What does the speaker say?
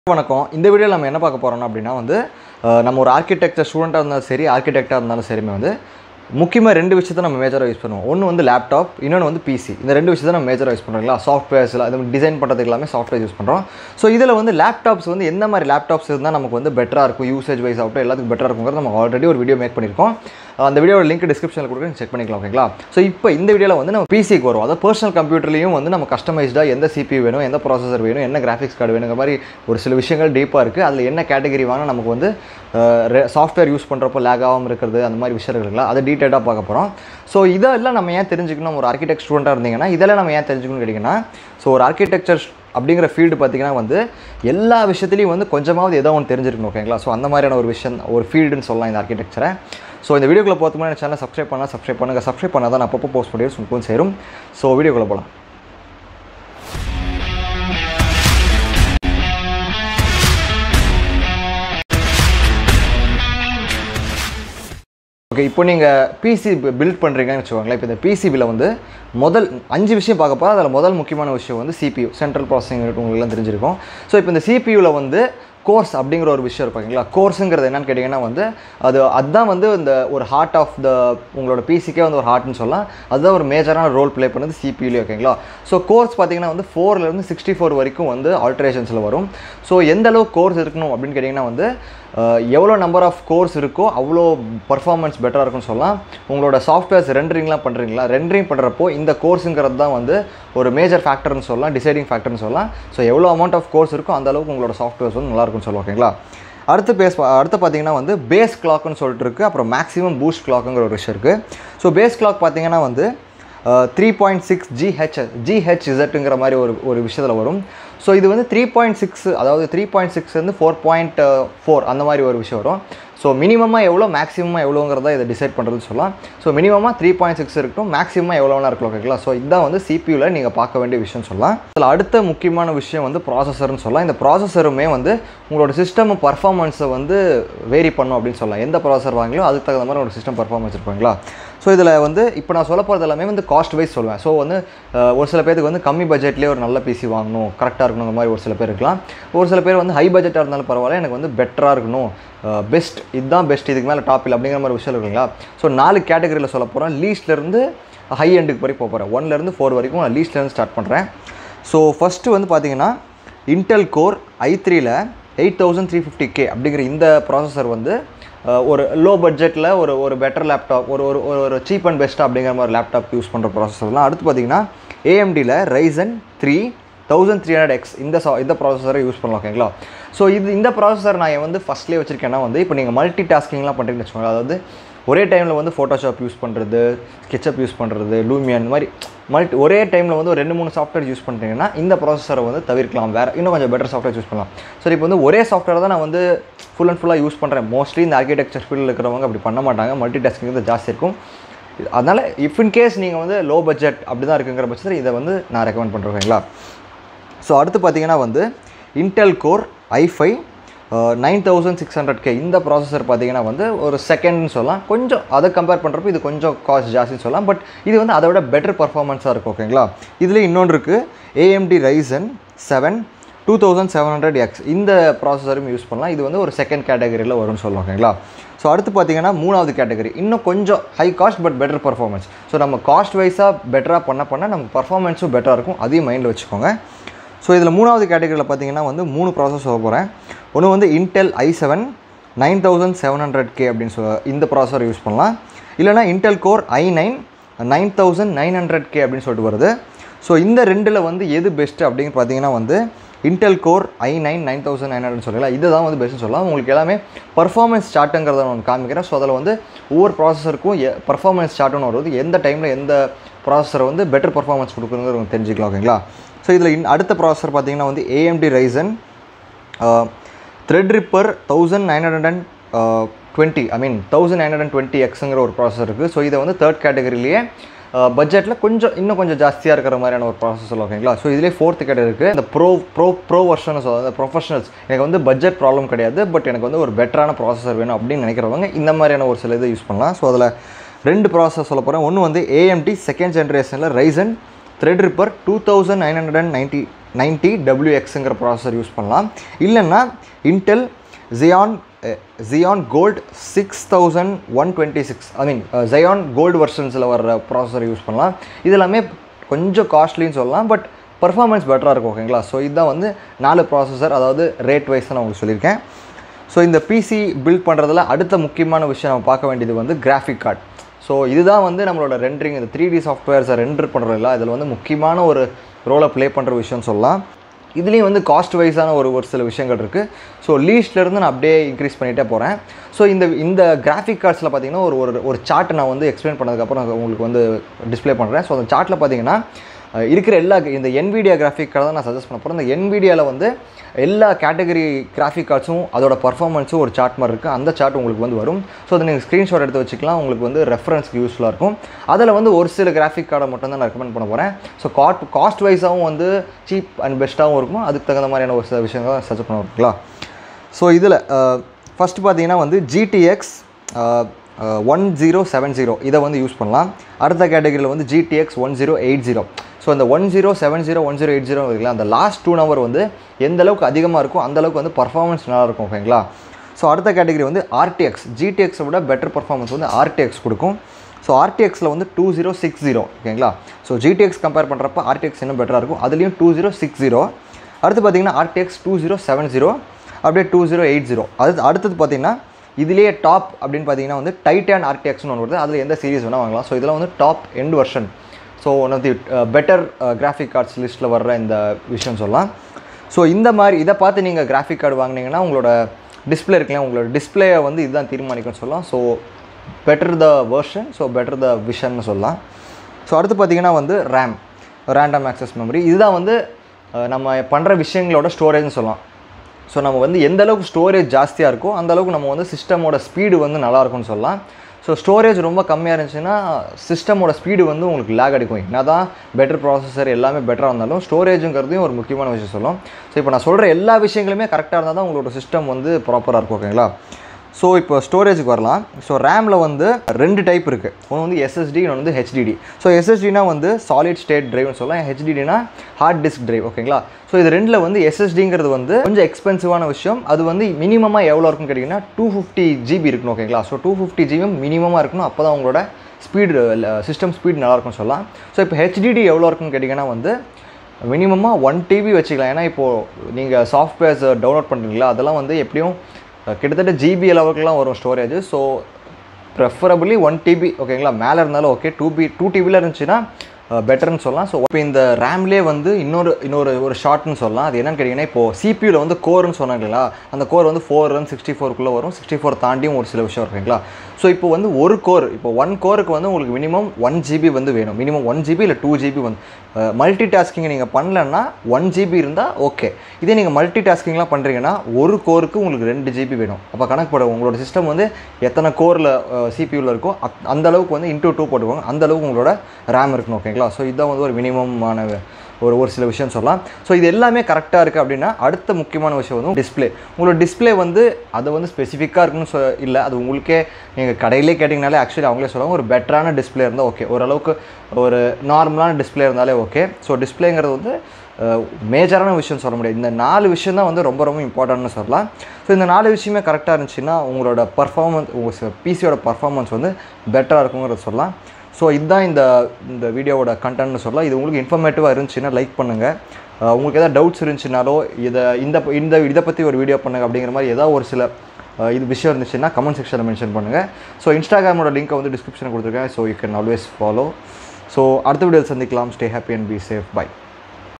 வணக்கம் இந்த வீடியோவில் நம்ம என்ன பார்க்க போகிறோம் அப்படின்னா வந்து அஹ், நம்ம ஒரு ஆர்கிடெக்சர் ஸ்டூடெண்ட்டாக இருந்தாலும் சரி ஆர்கிடெக்டாக இருந்தாலும் சரிமே வந்து முக்கியமாக ரெண்டு விஷயத்தை நம்ம மேஜராக யூஸ் பண்ணுவோம் ஒன்று வந்து லேப்டாப் இன்னொன்று வந்து பிசி இந்த ரெண்டு விஷயத்தை நம்ம மேஜராக யூஸ் பண்ணுறோங்களா சாஃப்ட்வேர்ஸில் அது டிசைன் பண்ணுறதுக்கு எல்லாமே சாஃப்ட்வேர் யூஸ் பண்ணுறோம் ஸோ இதில் வந்து லேப்டாப்ஸ் வந்து எந்த மாதிரி லேப்டாப்ஸ் இருந்தால் நமக்கு வந்து பெட்டராக இருக்கும் யூசேஜ் வைஸ் ஆகட்டும் எல்லாத்துக்கும் பெட்டராக இருக்குங்கிறது நம்ம ஆல்ரெடி ஒரு வீடியோ மேக் பண்ணியிருக்கோம் அந்த வீடியோட லிங்க் டிஸ்கிரிப்ஷனில் கொடுக்குறேன் செக் பண்ணிக்கலாம் ஓகேங்களா ஸோ இப்போ இந்த வீடியோவில் வந்து நம்ம பிசிக்கு வரும் அதாவது பர்சனல் கம்ப்யூட்டர்லையும் வந்து நம்ம கஸ்டமைஸ்டாக எந்த CPU வேணும் எந்த ப்ராசஸர் வேணும் என்ன கிராஃபிக்ஸ் கார்டு வேணுங்கிற மாதிரி ஒரு சில விஷயங்கள் டீப்பாக இருக்குது அதில் என்ன கேட்டகரி வாங்கினா நமக்கு வந்து சாஃப்ட்வேர் யூஸ் பண்ணுறப்போ லேக் ஆகாமல் இருக்கிறது அந்த மாதிரி விஷயங்கள் இருக்குல்ல அதை டீட்டெயிலாக பார்க்க போகிறோம் ஸோ இதெல்லாம் நம்ம ஏன் தெரிஞ்சுக்கணும் ஒரு ஆர்கிடெக்ட் ஸ்டூடெண்ட்டாக இருந்தீங்கன்னா இதெல்லாம் நம்ம ஏன் தெரிஞ்சுக்கணும்னு கேட்டிங்கன்னா ஸோ ஒரு ஆர்கிடெக்சர் அப்படிங்கிற ஃபீல்டு பார்த்தீங்கன்னா வந்து எல்லா விஷயத்துலையும் வந்து கொஞ்சமாவது ஏதோ ஒன்று தெரிஞ்சிருக்கணும் ஓகேங்களா ஸோ அந்த மாதிரியான ஒரு விஷயம் ஒரு ஃபீல்டுன்னு சொல்லலாம் இந்த ஆர்கிடெக்சரை ஸோ இந்த வீடியோக்குள்ளே போகிறதுக்கு முன்னாடி சேனலை சப்ஸ்கிரைப் பண்ணலாம் சப்ஸ்கிரைப் பண்ணுங்கள் சப்ஸ்கிரைப் பண்ணால் தான் நான் அப்பப்போ போஸ்ட் பண்ணி உங்களுக்கு சேரும் ஸோ வீடியோக்குள்ளே போகலாம் ஓகே இப்போ நீங்கள் பிசி பில்ட் பண்ணுறீங்கன்னு வச்சுக்கோங்களேன் இப்போ இந்த பிசிபியில் வந்து முதல் அஞ்சு விஷயம் பார்க்க போகிறோம் அதில் முதல் முக்கியமான விஷயம் வந்து சிபியூ சென்ட்ரல் ப்ராசஸிங் உங்களுக்குலாம் தெரிஞ்சிருக்கும் ஸோ இப்போ இந்த சிபியூவில் வந்து கோர்ஸ் அப்படிங்கிற ஒரு விஷயம் இருப்பாங்களா கோர்ஸுங்கிறது என்னன்னு கேட்டிங்கன்னா வந்து அது அதுதான் வந்து இந்த ஒரு ஹார்ட் ஆஃப் த உங்களோட பிசிக்கே வந்து ஒரு ஹார்ட்னு சொல்லலாம் அதுதான் ஒரு மேஜரான ரோல் ப்ளே பண்ணது சிபியூலே ஓகேங்களா ஸோ கோர்ஸ் பார்த்தீங்கன்னா வந்து ஃபோர்லேருந்து சிக்ஸ்டி ஃபோர் வரைக்கும் வந்து ஆல்ட்ரேஷன்ஸில் வரும் ஸோ எந்த அளவு கோர்ஸ் இருக்கணும் அப்படின்னு கேட்டிங்கன்னா வந்து அஹ், எவ்வளோ நம்பர் ஆஃப் கோர்ஸ் இருக்கோ அவ்வளோ பர்ஃபார்மன்ஸ் பெட்டராக இருக்கும்னு சொல்லலாம் உங்களோட சாஃப்ட்வேர்ஸ் ரெண்டரிங்லாம் பண்ணுறீங்களா ரெண்டரிங் பண்ணுறப்போ இந்த கோர்ஸுங்கிறது தான் வந்து ஒரு மேஜர் ஃபேக்டர்னு சொல்லலாம் டிசைடிங் ஃபேக்டர்னு சொல்லலாம் ஸோ எவ்வளோ அமௌண்ட் ஆஃப் கோர்ஸ் இருக்கோ அந்த அளவுக்கு உங்களோட சாஃப்ட்வேர்ஸ் வந்து நல்லா இருக்கும்னு சொல்லுவோம் ஓகேங்களா அடுத்து பேஸ் அடுத்து பார்த்தீங்கன்னா வந்து பேஸ் கிளாக்னு சொல்லிட்டு இருக்குது அப்புறம் மேக்ஸிமம் பூஸ்ட் கிளாக்குங்கிற ஒரு விஷயம் இருக்குது ஸோ பேஸ் கிளாக் பார்த்தீங்கன்னா வந்து three point six GH GH இசட்டுங்கிற மாதிரி ஒரு ஒரு விஷயத்தில் வரும் ஸோ இது வந்து த்ரீ பாயிண்ட் சிக்ஸ் அதாவது த்ரீ பாயிண்ட் சிக்ஸ் வந்து ஃபோர் பாயிண்ட் ஃபோர் அந்த மாதிரி ஒரு விஷயம் வரும் ஸோ மினிமமாக எவ்வளோ மேக்ஸிமமாக எவ்வளோங்கிறத இதை டிசைட் பண்ணுறதுன்னு சொல்லலாம் ஸோ மினிமமாக த்ரீ பாயிண்ட் சிக்ஸ் இருக்கட்டும் மேக்ஸிமமாக எவ்வளோனா இருக்கலாம் ஓகேங்களா ஸோ இதுதான் வந்து சிபியூவில் நீங்கள் பார்க்க வேண்டிய விஷயம் சொல்லலாம் இதில் அடுத்த முக்கியமான விஷயம் வந்து ப்ராசஸர்னு சொல்லலாம் இந்த ப்ராசஸருமே வந்து உங்களோட சிஸ்டம் பர்ஃபார்மன்ஸை வந்து வேரி பண்ணும் அப்படின்னு சொல்லலாம் எந்த ப்ராசஸர் வாங்கிலோ அதுக்கு தகுந்த மாதிரி ஒரு சிஸ்டம் பர்ஃபார்மன்ஸ் இருப்பாங்களா ஸோ இதில் வந்து இப்போ நான் சொல்ல போகிறது எல்லாமே வந்து காஸ்ட் வைஸ் சொல்லுவேன் ஸோ வந்து அஹ், ஒரு சில பேருக்கு வந்து கம்மி பட்ஜெட்லேயே ஒரு நல்ல பிசி வாங்கணும் கரெக்டாக இருக்கணுங்கிற மாதிரி ஒரு சில பேர் இருக்கலாம் ஒரு சில பேர் வந்து ஹை பட்ஜெட்டாக இருந்தாலும் பரவாயில்ல எனக்கு வந்து பெட்டராக இருக்கணும் பெஸ்ட் இதுதான் பெஸ்ட் இதுக்கு மேலே டாப் இல்லை அப்படிங்கிற மாதிரி விஷயம் இருக்குங்களா ஸோ நாலு கேட்டகரியில் சொல்ல போகிறேன் லீஸ்ட்லேருந்து ஹை எண்டுக்கு வரைக்கும் போக போகிறேன் ஒன்லேருந்து ஃபோர் வரைக்கும் நான் லீஸ்ட்லேருந்து ஸ்டார்ட் பண்ணுறேன் ஸோ ஃபஸ்ட்டு வந்து பார்த்தீங்கன்னா இன்டெல் கோர் ஐ த்ரீல eight thousand three fifty K அப்படிங்கிற இந்த ப்ராசஸர் வந்து அஹ், ஒரு லோ பட்ஜெட்டில் ஒரு ஒரு பெட்டர் லேப்டாப் ஒரு ஒரு ஒரு ஒரு சீப் அண்ட் பெஸ்ட்டாக அப்படிங்கிற மாதிரி லேப்டாப் யூஸ் பண்ணுற ப்ராசஸர்லாம் அடுத்து பார்த்தீங்கன்னா ஏஎம்டியில் Ryzen three thousand three hundred X இந்த சா இந்த ப்ராசஸரை யூஸ் பண்ணலாம் ஓகேங்களா ஸோ இது இந்த ப்ராசஸர் நான் வந்து ஃபஸ்ட்லேயே வச்சிருக்கேன்னா வந்து இப்போ நீங்கள் மல்டி டாஸ்கிங்லாம் பண்ணுறீங்கன்னு வச்சுக்கோங்க அதாவது ஒரே டைமில் வந்து ஃபோட்டோஷாப் யூஸ் பண்ணுறது ஸ்கெட்சப் யூஸ் பண்ணுறது லூமியன் இந்த மாதிரி மல்டி ஒரே டைமில் வந்து ஒரு ரெண்டு மூணு சாஃப்ட்வேர் யூஸ் பண்ணுறீங்கன்னா இந்த ப்ராசஸரை வந்து தவிர்க்கலாம் வேறு இன்னும் கொஞ்சம் பெட்டர் சாஃப்ட்வேர் யூஸ் பண்ணலாம் சரி இப்போ வந்து ஒரே சாஃப்ட்வேர் தான் நான் வந்து ஃபுல் அண்ட் ஃபுல்லாக யூஸ் பண்ணுறேன் மோஸ்ட்லி இந்த ஆர்கிடெக்சர் ஃபீல்டில் இருக்கிறவங்க அப்படி பண்ண மாட்டாங்க மல்டி டாஸ்கிங் வந்து ஜாஸ்தி இருக்கும் அதனால் இஃப் இன் கேஸ் நீங்கள் வந்து லோ பட்ஜெட் அப்படி தான் இருக்குங்கிற பட்சத்தில் இதை வந்து நான் ரெக்கமெண்ட் பண்ணுறேன் ஓகேங்களா ஸோ அடுத்து பார்த்தீங்கன்னா வந்து Intel core i five nine thousand six hundred K இந்த ப்ராசஸர் பார்த்தீங்கன்னா வந்து ஒரு செகண்ட்னு சொல்லலாம் கொஞ்சம் அதை கம்பேர் பண்ணுறப்போ இது கொஞ்சம் காஸ்ட் ஜாஸ்தின்னு சொல்லலாம் பட் இது வந்து அதை விட பெட்டர் பர்ஃபார்மன்ஸாக இருக்கும் ஓகேங்களா இதில் இன்னொன்று இருக்குது AMD Ryzen seven two thousand seven hundred X இந்த ப்ராசஸரும் யூஸ் பண்ணலாம் இது வந்து ஒரு செகண்ட் கேட்டகரியில் வரும்னு சொல்லுவோம் ஓகேங்களா ஸோ அடுத்து பார்த்தீங்கன்னா மூணாவது கேட்டகரி இன்னும் கொஞ்சம் high cost but better performance so நம்ம காஸ்ட் வைஸாக பெட்டராக பண்ண பண்ண நம்ம பர்ஃபார்மன்ஸும் பெட்டராக இருக்கும் அதையும் மைண்டில் வச்சுக்கோங்க ஸோ இதில் மூணாவது கேட்டகரியில் பார்த்தீங்கன்னா வந்து மூணு ப்ராசஸ் சொல்ல போகிறேன் ஒன்று வந்து Intel i seven nine thousand seven hundred K அப்படின்னு சொல்ல இந்த ப்ராசஸர் யூஸ் பண்ணலாம் இல்லைனா Intel core i nine nine thousand nine hundred K அப்படின்னு சொல்லிட்டு வருது ஸோ இந்த ரெண்டில் வந்து எது பெஸ்ட்டு அப்படின்னு பார்த்தீங்கன்னா வந்து Intel core i nine nine thousand nine hundred சொல்லலாம் இதுதான் வந்து பெஸ்ட்னு சொல்லலாம் உங்களுக்கு எல்லாமே பர்ஃபார்மன்ஸ் சார்ட்டுங்கிறத நான் காமிக்கிறேன் ஸோ அதில் வந்து ஒவ்வொரு ப்ராசஸருக்கும் பர்ஃபார்மன்ஸ் சார்ட்டுன்னு வருது எந்த டைமில் எந்த ப்ராசஸர் வந்து பெட்டர் பர்ஃபார்மன்ஸ் கொடுக்குறதுங்கிறது உங்களுக்கு தெரிஞ்சுக்கலாம் ஓகேங்களா ஸோ இதில் இன் அடுத்த ப்ராசஸர் பார்த்தீங்கன்னா வந்து AMD Ryzen Threadripper thousand nine hundred and twenty I mean thousand nine hundred twenty எக்ஸுங்கிற ஒரு ப்ராசஸர் இருக்குது ஸோ இதை வந்து தேர்ட் கேட்டகரிலேயே பட்ஜெட்டில் கொஞ்சம் இன்னும் கொஞ்சம் ஜாஸ்தியாக இருக்கிற மாதிரியான ஒரு ப்ராசஸர் ஓகேங்களா ஸோ இதிலே ஃபோர்த்து கேட்டகரி இருக்குது இந்த ப்ரோ ப்ரோ ப்ரோ வெர்ஷன் சொல்லுவாங்க இந்த ப்ரொஃபஷனல்ஸ் எனக்கு வந்து பட்ஜெட் ப்ராப்ளம் கிடையாது பட் எனக்கு வந்து ஒரு பெட்டரான ப்ராசஸர் வேணும் அப்படின்னு நினைக்கிறவங்க இந்த மாதிரியான ஒரு சில இதை யூஸ் பண்ணலாம் ஸோ அதில் ரெண்டு ப்ராசஸ் சொல்ல போகிறேன் ஒன்று வந்து ஏஎம்டி செகண்ட் ஜென்ரேஷனில் Ryzen Threadripper two thousand nine hundred and ninety ninety டபிள்யூஎக்ஸுங்கிற ப்ராசஸர் யூஸ் பண்ணலாம் இல்லைன்னா Intel Xeon Xeon gold six thousand one twenty six I mean Xeon gold வெர்ஷன்ஸில் வர்ற ப்ராசஸர் யூஸ் பண்ணலாம் இது எல்லாமே கொஞ்சம் காஸ்ட்லின்னு சொல்லலாம் பட் பர்ஃபார்மன்ஸ் பெட்டராக இருக்கும் ஓகேங்களா ஸோ இதுதான் வந்து நாலு ப்ராசஸர் அதாவது ரேட் வைஸ் நான் உங்களுக்கு சொல்லியிருக்கேன் ஸோ இந்த பிசி பில்ட் பண்ணுறதுல அடுத்த முக்கியமான விஷயம் நம்ம பார்க்க வேண்டியது வந்து கிராஃபிக் கார்டு ஸோ இதுதான் வந்து நம்மளோட ரெண்டரிங் இந்த த்ரீ டி சாஃப்ட்வேர்ஸை ரெண்டர் பண்ணுறதில்ல இதில் வந்து முக்கியமான ஒரு ரோலை ப்ளே பண்ணுற விஷயம்னு சொல்லலாம் இதுலேயும் வந்து காஸ்ட் வைஸான ஒரு ஒரு சில விஷயங்கள் இருக்குது ஸோ லீஸ்ட்லேருந்து நான் அப்படியே இன்க்ரீஸ் பண்ணிகிட்டே போகிறேன் ஸோ இந்த இந்த கிராஃபிக் கார்ட்ஸில் பார்த்தீங்கன்னா ஒரு ஒரு ஒரு சார்ட் நான் வந்து எக்ஸ்பிளைன் பண்ணதுக்கப்புறம் நான் உங்களுக்கு வந்து டிஸ்ப்ளே பண்ணுறேன் ஸோ அந்த சார்ட்டில் பார்த்தீங்கன்னா அஹ், இருக்கிற எல்லா இந்த NVIDIA கிராஃபிக் கார்டை தான் நான் சஜஸ்ட் பண்ண போகிறேன் இந்த NVIDIAவில் வந்து எல்லா கேட்டகரி கிராஃபிக் கார்ட்ஸும் அதோட பர்ஃபார்மன்ஸும் ஒரு சார்ட் மாதிரி இருக்குது அந்த சார்ட் உங்களுக்கு வந்து வரும் ஸோ அதை நீங்கள் ஸ்க்ரீன்ஷாட் எடுத்து வச்சுக்கலாம் உங்களுக்கு வந்து ரெஃபரன்ஸ்க்கு யூஸ்ஃபுல்லாக இருக்கும் அதில் வந்து ஒரு சில கிராஃபிக் கார்டை மட்டும் தான் நான் ரெக்கமெண்ட் பண்ண போகிறேன் ஸோ காட் காஸ்ட் வைஸாகவும் வந்து சீப் அண்ட் பெஸ்ட்டாகவும் இருக்கும் அதுக்கு தகுந்த மாதிரியான ஒரு சில விஷயங்கள் சஜஸ்ட் பண்ண ஓகேங்களா ஸோ இதில் ஃபஸ்ட்டு பார்த்தீங்கன்னா வந்து GTX one zero seven zero இதை வந்து யூஸ் பண்ணலாம் அடுத்த கேட்டகரியில் வந்து GTX one zero eight zero so இந்த one zero seven zero one zero eight zero இருக்குல்ல அந்த லாஸ்ட் டூ நம்பர் வந்து எந்த அளவுக்கு அதிகமாக இருக்கும் அந்த அளவுக்கு வந்து பர்ஃபார்மன்ஸ் நல்லா இருக்கும் ஓகேங்களா ஸோ அடுத்த கேட்டகரி வந்து ஆர்டிஎக்ஸ் ஜிடிஎக்ஸை விட பெட்டர் பர்ஃபார்மன்ஸ் வந்து ஆர்டிஎக்ஸ் கொடுக்கும் ஸோ ஆர்டிஎக்ஸில் வந்து டூ ஜீரோ சிக்ஸ் ஜீரோ ஓகேங்களா ஸோ ஜிடிஎக்ஸ் கம்பேர் பண்ணுறப்ப ஆர்டிஎக்ஸ் இன்னும் பெட்டராக இருக்கும் அதுலேயும் டூ ஜீரோ சிக்ஸ் ஜீரோ அடுத்து பார்த்தீங்கன்னா RTX two zero seven zero அப்படியே டூ ஜீரோ எயிட் ஜீரோ அது அடுத்தது பார்த்தீங்கன்னா இதுலேயே டாப் அப்படின்னு பார்த்தீங்கன்னா வந்து டைட்டான் ஆர்டிஎக்ஸ்னு ஒன்று வருது அதில் எந்த சீரிஸ் வேணால் வாங்கலாம் ஸோ இதெல்லாம் வந்து top end version so one of the better graphic cards லிஸ்ட்டில் வர்ற இந்த விஷயம் சொல்லலாம் ஸோ இந்த மாதிரி இதை பார்த்து நீங்கள் கிராஃபிக் கார்டு வாங்குனீங்கன்னா உங்களோட டிஸ்பிளே இருக்குல்ல உங்களோட டிஸ்பிளேயை வந்து இதுதான் தீர்மானிக்கும்னு சொல்லலாம் so better the version so better the விஷன்னு சொல்லலாம் ஸோ அடுத்து பார்த்தீங்கன்னா வந்து ரேம் ரேண்டம் ஆக்சஸ் மெமரி இதுதான் வந்து அஹ், நம்ம பண்ணுற விஷயங்களோட ஸ்டோரேஜ்னு சொல்லலாம் ஸோ நம்ம வந்து எந்த அளவுக்கு ஸ்டோரேஜ் ஜாஸ்தியாக இருக்கோ அந்த அளவுக்கு நம்ம வந்து சிஸ்டமோட ஸ்பீடு வந்து நல்லா இருக்கும்னு சொல்லலாம் ஸோ ஸ்டோரேஜ் ரொம்ப கம்மியாக இருந்துச்சுன்னா சிஸ்டமோட ஸ்பீடு வந்து உங்களுக்கு லேக் அடிக்கும் என்ன தான் பெட்டர் ப்ராசஸர் எல்லாமே பெட்டராக இருந்தாலும் ஸ்டோரேஜுங்கிறதையும் ஒரு முக்கியமான விஷயம் சொல்லும் ஸோ இப்போ நான் சொல்கிற எல்லா விஷயங்களுமே கரெக்டாக இருந்தால் தான் உங்களோட சிஸ்டம் வந்து ப்ராப்பராக இருக்கும் ஓகேங்களா ஸோ இப்போ ஸ்டோரேஜுக்கு வரலாம் ஸோ ரேமில் வந்து ரெண்டு டைப் இருக்குது ஒன்று வந்து எஸ்எஸ்டி இன்னொன்று வந்து ஹெச்டிடி ஸோ எஸ்எஸ்டினா வந்து சாலிட் ஸ்டேட் டிரைவ்னு சொல்லலாம் ஹெச்டிடினா ஹார்ட் டிஸ்க் டிரைவ் ஓகேங்களா ஸோ இது ரெண்டில் வந்து எஸ்எஸ்டிங்கிறது வந்து கொஞ்சம் எக்ஸ்பென்சிவான விஷயம் அது வந்து மினிமமாக எவ்வளோ இருக்குன்னு கேட்டிங்கன்னா டூ ஃபிஃப்டி ஜிபி இருக்கணும் ஓகேங்களா ஸோ டூ ஃபிஃப்டி ஜிபி மினிமமாக இருக்கணும் அப்போ தான் உங்களோட ஸ்பீடு சிஸ்டம் ஸ்பீட் நல்லா இருக்கும்னு சொல்லலாம் ஸோ இப்போ ஹெச்டிடி எவ்வளோ இருக்குன்னு கேட்டிங்கன்னா வந்து மினிமமாக ஒன் டிபி வச்சுக்கலாம் ஏன்னா இப்போது நீங்கள் சாஃப்ட்வேர்ஸ் டவுன்லோட் பண்ணுறீங்களா அதெல்லாம் வந்து எப்படியும் அஹ், கிட்டத்தட்ட ஜிபி அளவுக்குலாம் வரும் storage so preferably one TB ஓகேங்களா மேலே இருந்தாலும் ஓகே டூ பி டூ டிபியில் இருந்துச்சுன்னா பெட்டர்னு சொல்லலாம் ஸோ இப்போ இந்த ரேம்லேயே வந்து இன்னொரு இன்னொரு ஒரு ஷார்ட்னு சொல்லலாம் அது என்னன்னு கேட்டிங்கன்னா இப்போது சிபியூவில் வந்து கோர்னு சொன்னாங்களா அந்த கோர் வந்து ஃபோர் ரன் சிக்ஸ்டி ஃபோருக்குள்ளே வரும் சிக்ஸ்டி ஃபோர் தாண்டியும் ஒரு சில விஷயம் இருக்குங்களா ஸோ இப்போ வந்து ஒரு கோர் இப்போ ஒன் கோருக்கு வந்து உங்களுக்கு மினிமம் ஒன் ஜிபி வந்து வேணும் மினிமம் ஒன் ஜிபி இல்லை டூ ஜிபி வந்து மல்டி டாஸ்கிங் நீங்கள் பண்ணலன்னா ஒன் ஜிபி இருந்தால் ஓகே இதே நீங்கள் மல்டி டாஸ்கிங்லாம் பண்ணுறீங்கன்னா ஒரு கோருக்கு உங்களுக்கு ரெண்டு ஜிபி வேணும் அப்போ கணக்கு போட உங்களோட சிஸ்டம் வந்து எத்தனை கோரில் சிபியூவில் இருக்கோ அத்- அந்த அளவுக்கு வந்து இன்டூ டூ போட்டுக்கோங்க அந்த அளவுக்கு உங்களோட ரேம் இருக்கணும் ஓகேங்களா ஸோ இதுதான் வந்து ஒரு மினிமமான ஒரு ஒரு சில விஷயம் சொல்லலாம் ஸோ இது எல்லாமே கரெக்டாக இருக்குது அப்படின்னா அடுத்த முக்கியமான விஷயம் வந்து டிஸ்ப்ளே உங்களோட டிஸ்ப்ளே வந்து அது வந்து ஸ்பெசிஃபிக்காக இருக்குன்னு சொ இல்லை அது உங்களுக்கே நீங்கள் கடையிலே கேட்டிங்கனாலே ஆக்சுவலி அவங்களே சொல்லுவாங்க ஒரு பெட்டரான டிஸ்ப்ளே இருந்தால் ஓகே ஓரளவுக்கு ஒரு நார்மலான டிஸ்ப்ளே இருந்தாலே ஓகே ஸோ டிஸ்ப்ளேங்கிறது வந்து மேஜரான விஷயம் சொல்ல முடியாது இந்த நாலு விஷயம் தான் வந்து ரொம்ப ரொம்ப இம்பார்ட்டன்ட்னு சொல்லலாம் ஸோ இந்த நாலு விஷயமே கரெக்டாக இருந்துச்சுன்னா உங்களோட பர்ஃபார்மன்ஸ் உங்கள் பிசியோட பர்ஃபார்மன்ஸ் வந்து பெட்டராக இருக்குங்கிறத சொல்லலாம் ஸோ இதுதான் இந்த இந்த வீடியோவோட கண்டென்ட்னு சொல்லலாம் இது உங்களுக்கு இன்ஃபர்மேட்டிவாக இருந்துச்சுன்னா லைக் பண்ணுங்கள் அஹ் உங்களுக்கு ஏதாவது டவுட்ஸ் இருந்துச்சுனாலோ இதை இந்த இந்த இதை பற்றி ஒரு வீடியோ பண்ணுங்க அப்படிங்கிற மாதிரி ஏதாவது ஒரு சில அஹ் இது விஷயம் இருந்துச்சுன்னா கமெண்ட் செக்ஷனில் மென்ஷன் பண்ணுங்கள் ஸோ இன்ஸ்டாகிராமோட லிங்க்கை வந்து டிஸ்கிரிப்ஷனில் கொடுத்துருக்கேன் so you can always follow so அடுத்த வீடியோ சந்திக்கலாம் stay happy and be safe by